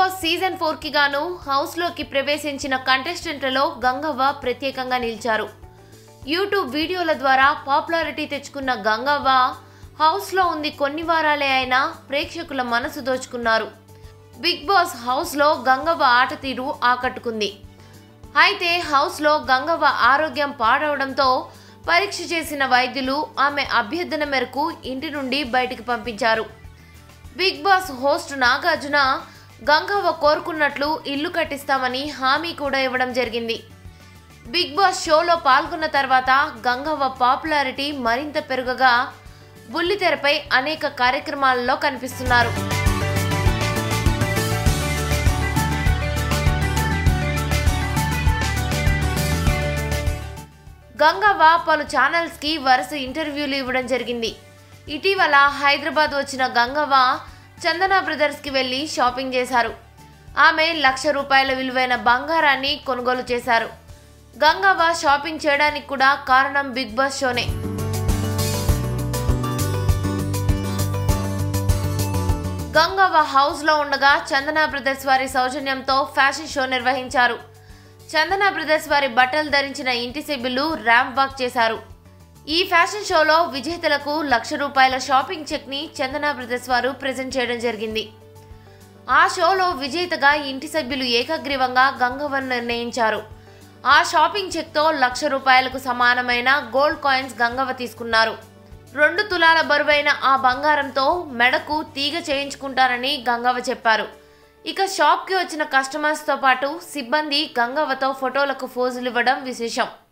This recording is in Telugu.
బాస్ సీజన్ ఫోర్ కి గాను హౌస్ లోకి ప్రవేశించిన కంటెస్టెంట్లలో గంగవ్వ ప్రత్యేకంగా నిలిచారు యూట్యూబ్ వీడియోల ద్వారా పాపులారిటీ తెచ్చుకున్న గంగవ్వ హౌస్ లో ఉంది కొన్ని వారాలే అయినా ప్రేక్షకుల మనసు దోచుకున్నారు బిగ్ బాస్ హౌస్ లో గంగవ్వ ఆట తీరు ఆకట్టుకుంది అయితే హౌస్లో గంగవ్వ ఆరోగ్యం పాడవడంతో పరీక్ష చేసిన వైద్యులు ఆమె అభ్యర్థన మేరకు ఇంటి నుండి బయటికి పంపించారు Bigg Boss host Nagarjuna Gangavva కోరుకున్నట్లు ఇల్లు కట్టిస్తామని హామీ కూడా ఇవ్వడం జరిగింది బిగ్ బాస్ షోలో పాల్గొన్న తర్వాత గంగవ్వ పాపులారిటీ మరింత పెరుగగా బుల్లితెరపై అనేక కార్యక్రమాలలో కనిపిస్తున్నారు గంగవ్వ పలు ఛానల్స్కి వరుస ఇంటర్వ్యూలు ఇవ్వడం జరిగింది ఇటీవల హైదరాబాద్ వచ్చిన గంగవ్వ చందన బ్రదర్స్కి వెళ్ళి షాపింగ్ చేశారు ఆమె లక్ష రూపాయల విలువైన బంగారాన్ని కొనుగోలు చేశారు గంగవ్వ షాపింగ్ చేయడానికి కూడా కారణం బిగ్ బాస్ షోనే గంగవ్వ హౌస్లో ఉండగా చందన బ్రదర్స్ వారి సౌజన్యంతో ఫ్యాషన్ షో నిర్వహించారు చందన బ్రదర్స్ వారి బట్టలు ధరించిన ఇంటి సభ్యులు ర్యాంప్ వాక్ చేశారు ఈ ఫ్యాషన్ షోలో విజేతలకు లక్ష రూపాయల షాపింగ్ చెక్ని చందన బ్రదర్స్ వారు ప్రజెంట్ చేయడం జరిగింది ఆ షోలో విజేతగా ఇంటి సభ్యులు ఏకగ్రీవంగా గంగవ్వను నిర్ణయించారు ఆ షాపింగ్ చెక్తో లక్ష రూపాయలకు సమానమైన గోల్డ్ కాయిన్స్ గంగవ్వ తీసుకున్నారు రెండు తులాల బరువైన ఆ బంగారంతో మెడకు తీగ చేయించుకుంటారని గంగవ్వ చెప్పారు ఇక షాప్కి వచ్చిన కస్టమర్స్తో పాటు సిబ్బంది గంగవ్వతో ఫోటోలకు ఫోజులు ఇవ్వడం విశేషం